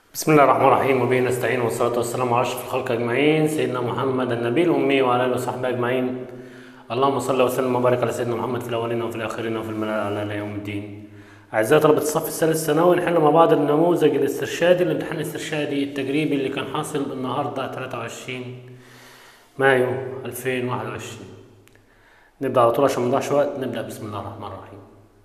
بسم الله الرحمن الرحيم وبه نستعين والصلاة والسلام على أشرف الخلق أجمعين سيدنا محمد النبي الأمي وعلى آله وصحبه أجمعين اللهم صل وسلم وبارك على سيدنا محمد في الأولين وفي الآخرين وفي الملأ الأعلى إلى يوم الدين أعزائي طلبة الصف الثالث الثانوي نحل مع بعض النموذج الاسترشادي الامتحان الاسترشادي التجريبي اللي كان حاصل النهاردة 23 مايو 2021 نبدأ على طول عشان ما نضيعش وقت نبدأ بسم الله الرحمن الرحيم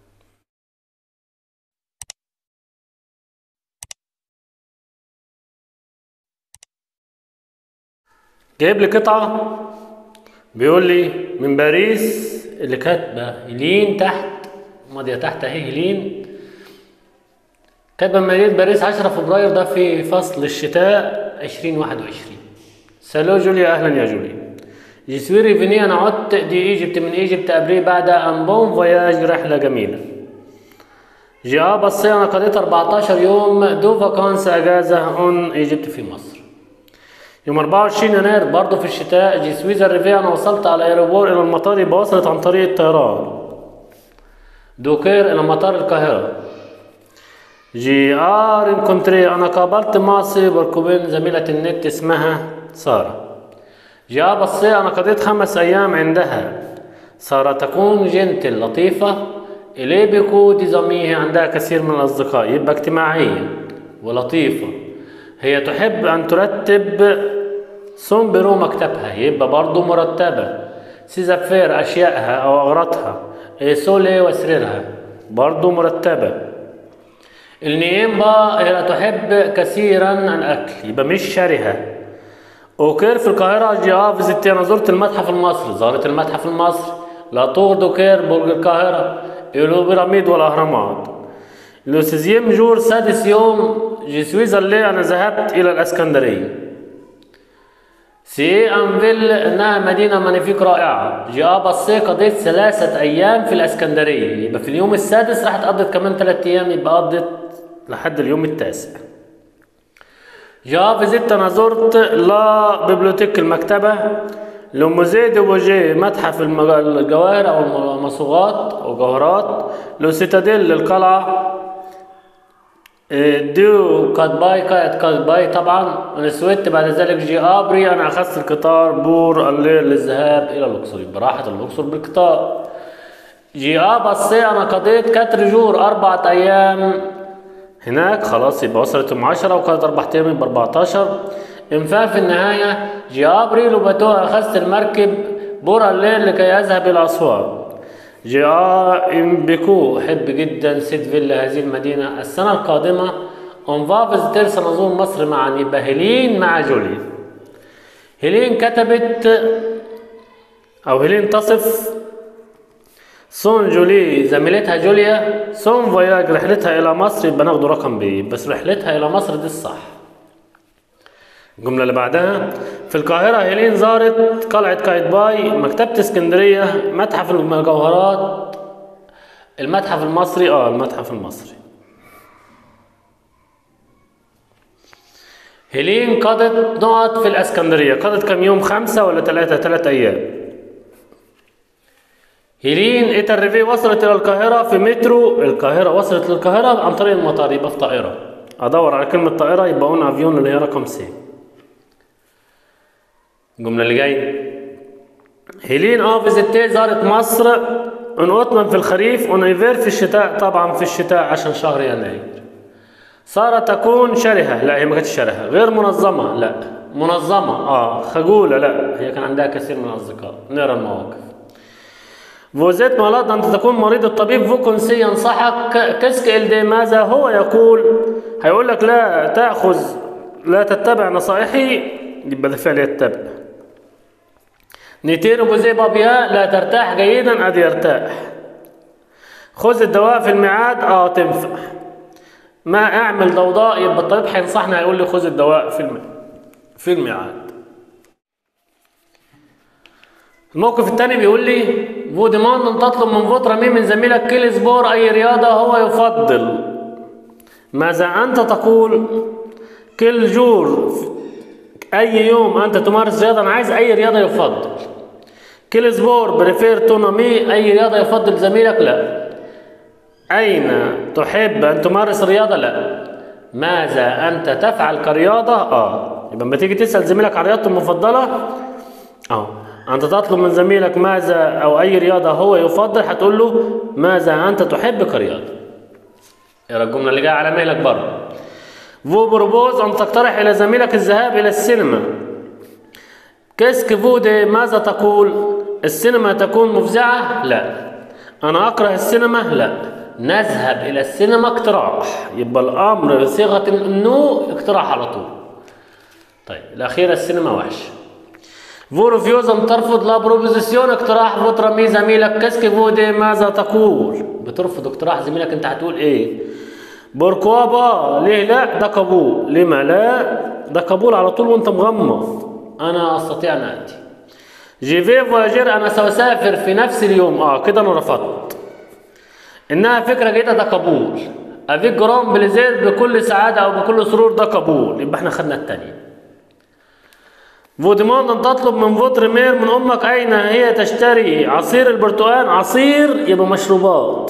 جايب لي قطعة بيقول لي من باريس اللي كاتبة هيلين تحت ماضية تحت اهي هيلين كاتبة مدينة باريس 10 فبراير ده في فصل الشتاء 2021 سالو جوليا أهلا يا جوليا جسوي ريفيني أنا عدت دي إيجيبت من إيجيبت أبري بعد أن بون فياج رحلة جميلة جاء بصي أنا قضيت 14 يوم دو فاكانس أجازة أون إيجيبت في مصر يوم 24 يناير برضه في الشتاء جي سويزر ريفي انا وصلت على ايروبور الى المطار يبقى وصلت عن طريق الطيران دوكير الى مطار القاهرة جي ار انكونتري انا قابلت ماسي بركوبين زميلة النت اسمها سارة جاء بصي انا قضيت خمس ايام عندها سارة تكون جنتل لطيفة إليه بيكو دي زميه عندها كثير من الأصدقاء يبقى اجتماعية ولطيفة هي تحب أن ترتب سون برو مكتبها يبقى برضو مرتبة سيزافير أشيائها أو أغراضها سولي وسريرها برضو مرتبة النيمبا هي تحب كثيرا الأكل يبقى مش شرهة أوكير في القاهرة جاء فيزيتي أنا زرت المتحف المصري زارت المتحف المصري لا طور دوكير برج القاهرة إلو بيراميد والأهرامات لو سيزيام جور سادس يوم جي سويسرلي أنا ذهبت إلى الإسكندرية سي أنفيل إنها مدينة مانيفيك رائعة جاء بصي قضيت ثلاثة أيام في الإسكندرية يبقى في اليوم السادس راح قضيت كمان ثلاثة أيام يبقى قضيت لحد اليوم التاسع جاء فيزيت أنا زرت لا بيبليوتيك المكتبة لو موزي دي بوجي متحف الجواهر أو المصوغات أو جوهرات لو سيتاديل القلعة دو كات باي كات كات باي طبعا انا سويت بعد ذلك جي ابري انا اخذت القطار بور الليل للذهاب الى الاقصر براحة الاقصر بالقطار جي اب بصي انا قضيت كاتر جور اربعة ايام هناك خلاص يبقى وصلت ام 10 وكانت اربع ايام يبقى 14 انفاق في النهاية جي ابري لبتو اخذت المركب بور الليل لكي اذهب الى اسوان جاء ام بيكو أحب جدا سيد فيلا هذه المدينة السنة القادمة أنفا فيزيتير سنزور مصر معا يبقى هيلين مع جولي هيلين كتبت أو هيلين تصف سون جولي زميلتها جوليا سون فياج رحلتها إلى مصر يبقى ناخده رقم بي بس رحلتها إلى مصر دي الصح الجملة اللي بعدها في القاهرة هيلين زارت قلعة قايتباي مكتبة اسكندرية متحف المجوهرات المتحف المصري اه المتحف المصري هيلين قضت نقط في الاسكندرية قضت كم يوم خمسة ولا ثلاثة ثلاثة أيام هيلين ايتا الريفي وصلت إلى القاهرة في مترو القاهرة وصلت للقاهرة عن طريق المطار يبقى في طائرة أدور على كلمة طائرة يبقى اون افيون اللي هي رقم سي الجملة اللي جاية هيلين اه فيزيتي زارت مصر ان اوتمن في الخريف اون ايفير في الشتاء طبعا في الشتاء عشان شهر يناير سارة تكون شرهة لا هي ما كانتش شرهة غير منظمة لا منظمة اه خجولة لا هي كان عندها كثير من الأصدقاء نقرا المواقف فوزيت مالاد أنت تكون مريض الطبيب فوكونسي ينصحك كسك الدي ماذا هو يقول هيقول لك لا تأخذ لا تتبع نصائحي يبقى ده فعل يتبع نيتيرو جوزي بابيا لا ترتاح جيدا ادي يرتاح خذ الدواء في الميعاد اه تنفع ما اعمل ضوضاء يبقى الطبيب هينصحني هيقول لي خذ الدواء في الم... في الميعاد الموقف الثاني بيقول لي فوديمان ان تطلب من فوترا مين من زميلك كل سبور اي رياضه هو يفضل ماذا انت تقول كل جور اي يوم انت تمارس رياضه انا عايز اي رياضه يفضل كل سبور بريفير تونامي اي رياضه يفضل زميلك لا اين تحب ان تمارس رياضه لا ماذا انت تفعل كرياضه اه يبقى لما تيجي تسال زميلك عن رياضته المفضله اه انت تطلب من زميلك ماذا او اي رياضه هو يفضل هتقول له ماذا انت تحب كرياضه اقرا الجمله اللي جايه على مهلك بره فو بروبوز ان تقترح الى زميلك الذهاب الى السينما كيسك فودي ماذا تقول السينما تكون مفزعة لا أنا أكره السينما لا نذهب إلى السينما اقتراح يبقى الأمر بصيغة النو اقتراح على طول طيب الأخيرة السينما وحش فو ريفيوزم ترفض لا بروبوزيسيون اقتراح فوترمي زميلك كيسك فودي ماذا تقول بترفض اقتراح زميلك انت هتقول ايه بوركوا با ليه لا ده قبول ليه ما لا ده قبول على طول وانت مغمض انا استطيع ان اتي جيفي فواجير انا ساسافر في نفس اليوم اه كده انا رفضت انها فكره جيده ده قبول افيك جرام بليزير بكل سعاده او بكل سرور ده قبول يبقى احنا خدنا الثانيه فوديموند ان تطلب من فوتر مير من امك اين هي تشتري عصير البرتقال عصير يبقى مشروبات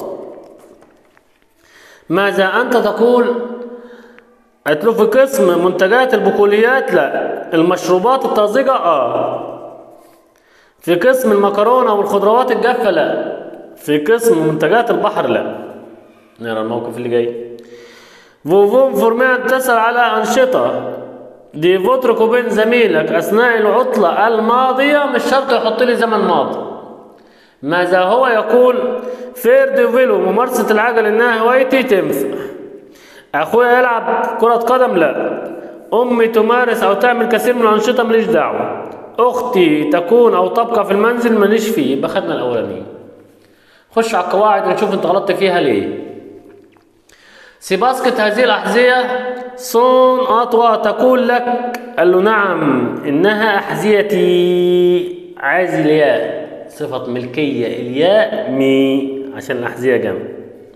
ماذا انت تقول قالت له في قسم منتجات البقوليات لا المشروبات الطازجة اه في قسم المكرونة والخضروات الجافة لا في قسم منتجات البحر لا نرى الموقف اللي جاي فوفون فورمان تسأل على أنشطة دي فوتركو بين زميلك أثناء العطلة الماضية مش شرط يحط لي زمن ماضي ماذا هو يقول فير دي فيلو ممارسة العجل إنها هوايتي تنفع اخويا يلعب كرة قدم لا امي تمارس او تعمل كثير من الانشطة ماليش دعوة اختي تكون او تبقى في المنزل ماليش فيه يبقى خدنا الاولانية خش على القواعد ونشوف انت غلطت فيها ليه سيباسكت هذه الأحذية صون أطوى تقول لك قال له نعم إنها أحذيتي عايز الياء صفة ملكية الياء مي عشان الأحذية جنب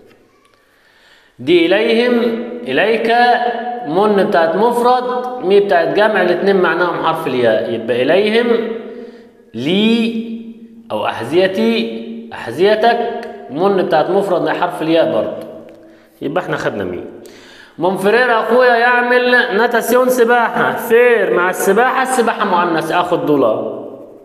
دي إليهم إليك من بتاعت مفرد مي بتاعت جمع الاتنين معناهم حرف الياء يبقى إليهم لي أو أحذيتي أحذيتك من بتاعت مفرد حرف الياء برضه يبقى احنا خدنا مين منفرير اخويا يعمل نتاسيون سباحة فير مع السباحة السباحة مؤنث اخد دولار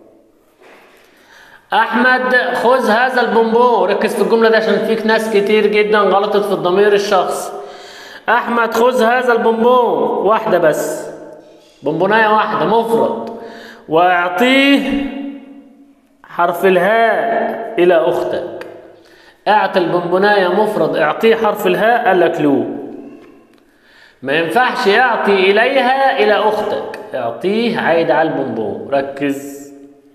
احمد خذ هذا البونبون ركز في الجملة دي عشان فيك ناس كتير جدا غلطت في الضمير الشخص احمد خذ هذا البونبون واحدة بس بونبوناية واحدة مفرد واعطيه حرف الهاء الى اختك اعطي البونبوناية مفرد اعطيه حرف الهاء قال لك لو ما ينفعش اعطي اليها الى اختك اعطيه عايد على البونبون ركز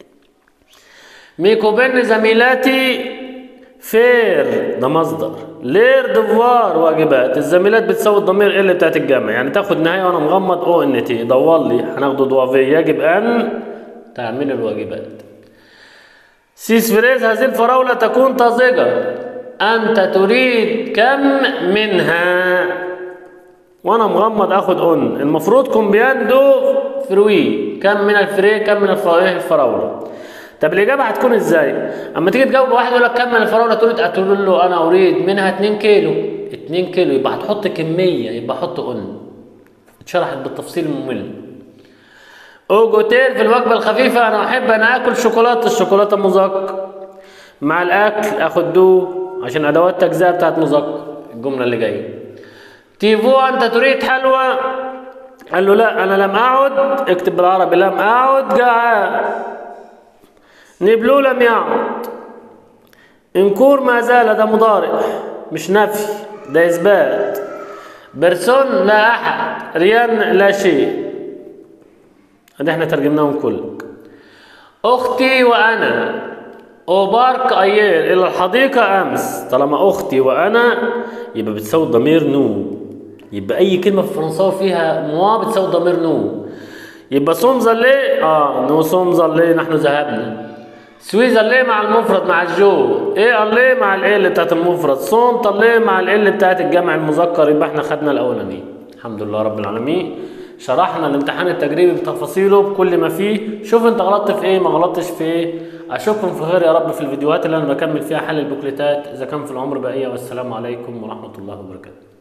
ميكو بين زميلاتي فير ده مصدر لير دفوار واجبات الزميلات بتساوي الضمير اللي بتاعت الجمع يعني تاخد نهايه وانا مغمض او ان تي دور لي هناخده دوافي يجب ان تعمل الواجبات سيس فريز هذه الفراولة تكون طازجة أنت تريد كم منها وأنا مغمض أخد أن المفروض كومبيان دو فروي كم من الفري كم من الفراولة الفراولة طب الإجابة هتكون إزاي؟ أما تيجي تجاوب واحد يقول لك كم من الفراولة تريد هتقول له أنا أريد منها 2 كيلو 2 كيلو يبقى هتحط كمية يبقى حط أن اتشرحت بالتفصيل الممل اوجوتيل في الوجبة الخفيفة أنا أحب أنا آكل شوكولاتة الشوكولاتة مذق مع الأكل آخد دو عشان أدوات تجزئة بتاعت مذق الجملة اللي جاية تيفو أنت تريد حلوى قال له لا أنا لم أعد اكتب بالعربي لم أعد جعان نبلو لم يعد انكور ما زال ده مضارع مش نفي ده إثبات برسون لا أحد ريان لا شيء ده احنا ترجمناهم كل اختي وانا اوبارك ايير الى الحديقة امس طالما اختي وانا يبقى بتساوي الضمير نو يبقى اي كلمة في الفرنساوي فيها موا بتساوي الضمير نو يبقى سوم زلي اه نو سوم زلي نحن ذهبنا سوي زلي مع المفرد مع الجو ايه اللي مع الايه اللي بتاعت المفرد صوم طلي مع ال بتاعت الجمع المذكر يبقى احنا خدنا الاولاني الحمد لله رب العالمين شرحنا الامتحان التجريبي بتفاصيله بكل ما فيه شوف انت غلطت في ايه ما غلطتش في ايه اشوفكم في خير يا رب في الفيديوهات اللي انا بكمل فيها حل البوكليتات اذا كان في العمر بقيه والسلام عليكم ورحمه الله وبركاته